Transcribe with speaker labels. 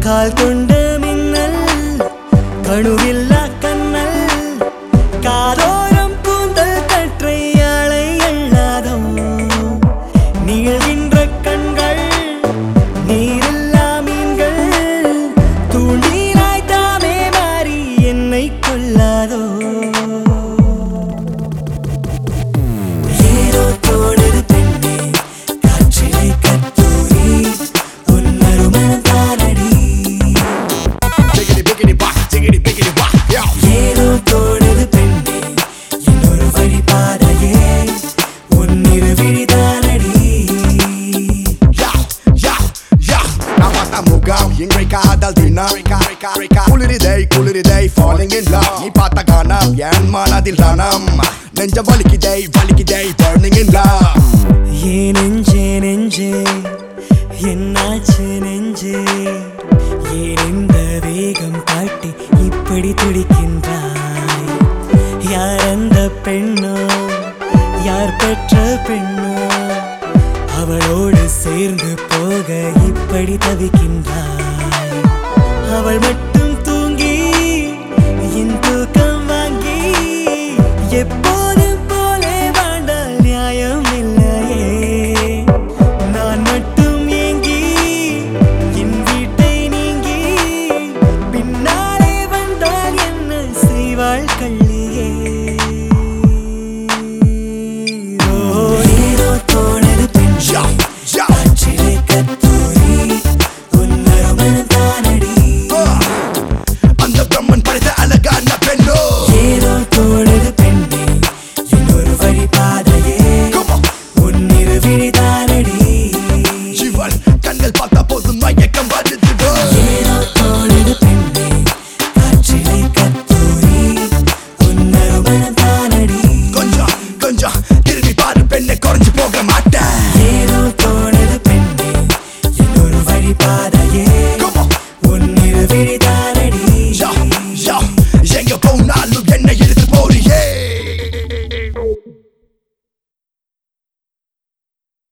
Speaker 1: கால் கொண்ட மின்னல் கணுவில்லா கண்ணல் காதோரம் கூந்தல் கற்றை அலை அல்லாதோ நீள்கின்ற கண்கள் நீரில்லா மீன்கள் தூண்டிலாய் தாமே மாறி என்னை கொள்ளாதோ ஏதோ தோணுது பெண்ணே காற்றிலே கத்தூரி உன் மறுமணம் தானடி
Speaker 2: Biggity biggity bop, diggity biggity bop, yo.
Speaker 1: ஏதோ தோணுது பெண்ணே இன்னொரு வழி பாதையே உன் இருவிழி தானடி
Speaker 2: Yo, yo, yo. நான் பார்த்த முகம் இன்றை காதல் தினம் குளிரிதை குளிரிதை falling in love நீ பார்த்த காணம் என் மனதில் ரணம் நெஞ்சம் வலிக்குதை வலிக்குதை burning in love
Speaker 1: ஏ நெஞ்சே நெஞ்சே என்னாச்சு நெஞ்சே ஏன் இந்த வேகம் காட்டி இப்படி துடிக்கின்றாய் யார் அந்த பெண்ணோ யார் பெற்ற பெண்ணோ அவளோடு சேர்ந்து போக இப்படி தவிக்கின்றாய் அவள் மட்டும் தூங்கி என் தூக்கம் வாங்கி எப்போ